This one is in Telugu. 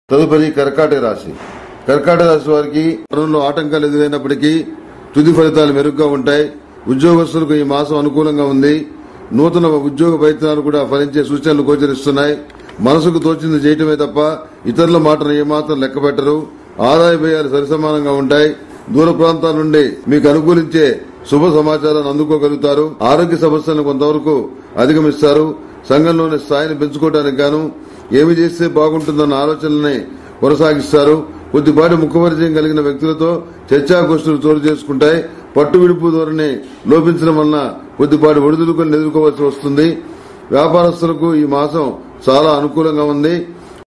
తదుపరి కర్కాటక రాశి కర్కాటక రాశి వారికి పనుల్లో ఆటంకాలు ఎదురైనప్పటికీ తుది ఫలితాలు మెరుగ్గా ఉంటాయి ఉద్యోగస్తులకు ఈ మాసం అనుకూలంగా ఉంది నూతన ఉద్యోగ ప్రయత్నాలు కూడా ఫలించే సూచనలు గోచరిస్తున్నాయి మనసుకు తోచింది చేయటమే తప్ప ఇతరుల మాటను ఏమాత్రం లెక్క పెట్టరు ఆదాయ వ్యయాలు సరిసమానంగా ఉంటాయి దూర ప్రాంతాల నుండి మీకు అనుకూలించే శుభ సమాచారాన్ని అందుకోగలుగుతారు ఆరోగ్య సమస్యలను కొంతవరకు అధిగమిస్తారు సంఘంలోని స్థాయిని పెంచుకోవడానికి గాను ఏమి చేస్తే బాగుంటుందన్న ఆలోచనల్ని కొనసాగిస్తారు కొద్దిపాటి ముఖపరిచయం కలిగిన వ్యక్తులతో చర్చాగోష్ఠులు చోటు చేసుకుంటాయి పట్టు విడుపు ధోరణి లోపించడం వలన కొద్దిపాటి ఒడిదుడుకులను ఎదుర్కోవాల్సి వస్తుంది వ్యాపారస్తులకు ఈ మాసం చాలా అనుకూలంగా ఉంది